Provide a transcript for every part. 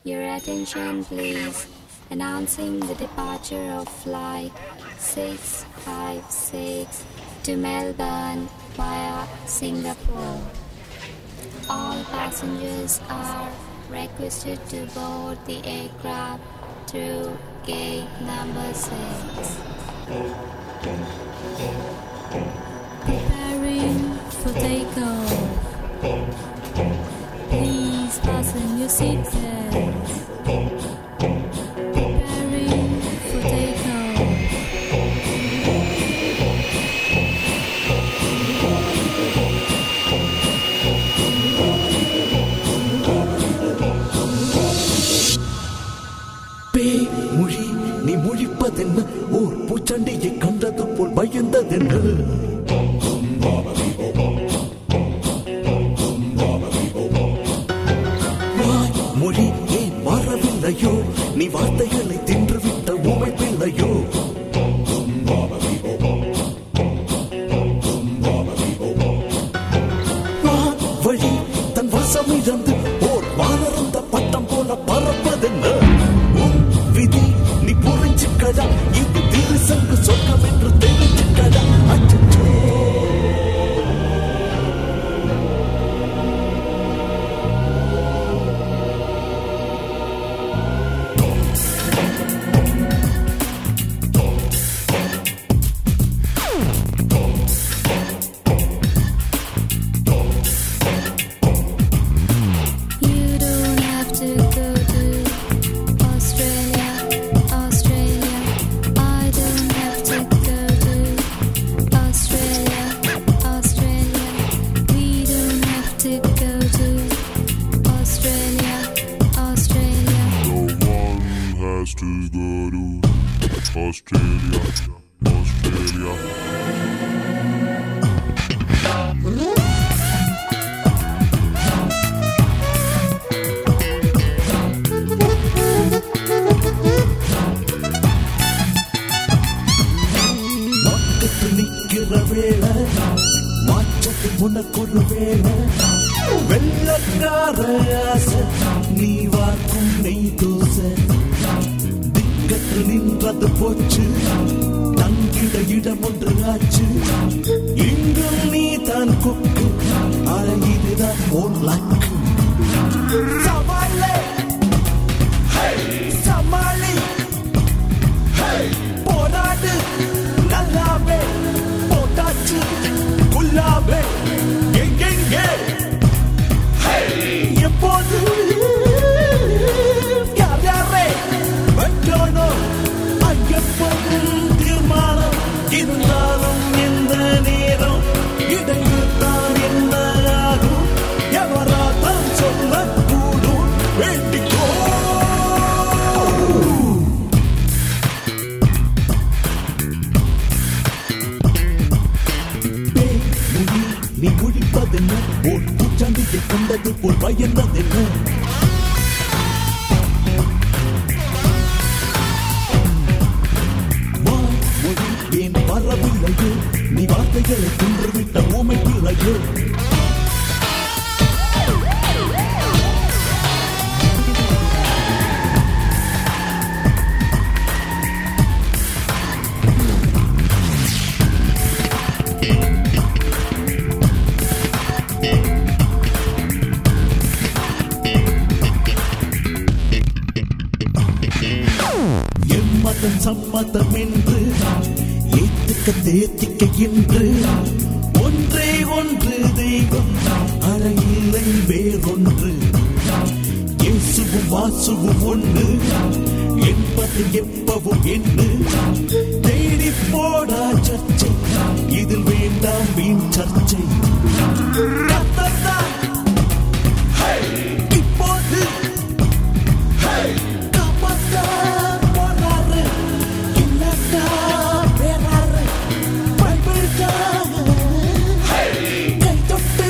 Your attention, please. Announcing the departure of flight 656 to Melbourne via Singapore. All passengers are requested to board the aircraft through gate number 6. Preparing for takeoff. Please fasten your seatbelts. Preparing for takeoff. பேய் மொழி நீ மொழிப்பதென்ன ஓர் பூச்சண்டியை கண்டது போல் பயந்ததென்ன வாய் மொழி ஏன் மாறவில்லையோ நீ வார்த்தைகளை தின்றுவிட்ட உமை பிள்ளையோ வான் வழி தன் வசம் இழந்து ஓர் வானரந்த பட்டம் போல பறப்பதென்ன உன் விதி நீ புரிஞ்சுக்கடா இது திருசங்கு சொர்க்கம் என்று தெரிஞ்சுக்கடா அச்சச்சோ You don't have to go to Australia, Australia. I don't have to go to Australia, Australia. We don't have to go to Australia, Australia. No one has to go to Australia, Australia. மாட்டுக்கு நிக்கிற வேளை மாற்றத்து உனக்கொரு வேளை வெள்ளக்கார ஆசை நீ வார்க்கும் நெய் தோசை திக்கற்று நின்றது போச்சு தங்கிட இடம் ஒன்று ஆச்சு இங்கும் நீ தான் கொக்கு அட இதுதான் ஓன் லக்கு சவாலே சமாளி போராடு நல்லாவே போட்டாச்சு குல்லாவே எங்கெங்கே எப்போது யார் யாரே வைக்கணும் ஐயப்பன் தீர்மானம் இருந்தாலும் எந்த நேரம் இடையில்தான் என்ன ஆகும் எவராதான் சொல்லக்கூடும் வேண்டிக்கோ பேய் மொழி நீ குடிப்பதென்ன ஓர் பூச்சாண்டியை கண்டது போல் பயந்ததென்ன வாய் மொழி ஏன் வரவில்லையோ நீ வார்த்தைகளை தின்றுவிட்ட ஊமை பிள்ளையோ எம்மதம் சம்மதம் என்று ஏத்துக்க தேத்திக்க என்று ஒன்றே ஒன்று தெய்வம் அற இல்லை வேறொன்று இயேசுவும் வாசுவும் ஒன்று என்பது எப்பவும் என்று தேடி போடா சர்ச்சை இதில் வேண்டாம் வீண் சர்ச்சை கர்த்தர்தான் இப்போது காப்பாத்தா போறாரு இல்லட்டா வேறாரு பைபிள்காக கை தொட்டு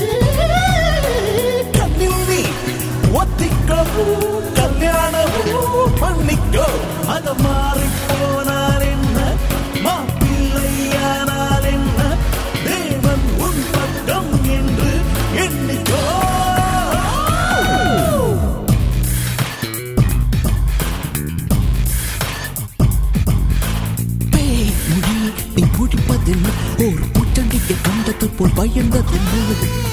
கண்ணில் நீ ஒத்திக்கோ கல்யாணமோ பண்ணிக்கோ அத மாறி போனார் என்ன மாப்பிள்ளையானார் என்ன தேவன் உன் பக்கம் என்று எண்ணிக்கோ போல் பயந்ததில்லை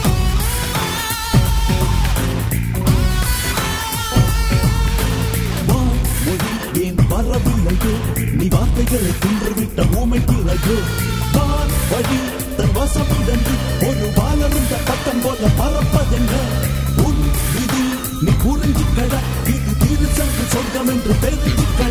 வான்மொழி ஏன் வரவில்லையோ நீ வார்த்தைகளை தின்றுவிட்ட ஊமை பிள்ளையோ வான் வழி தன் வசமிழந்து ஒரு வாழருந்த பட்டம் போல பறப்பதென்ன உன் விதி நீ புரிஞ்சுக்கடா இது தீரு சென்று சொர்க்கம் என்று தெரிஞ்சுக்கடா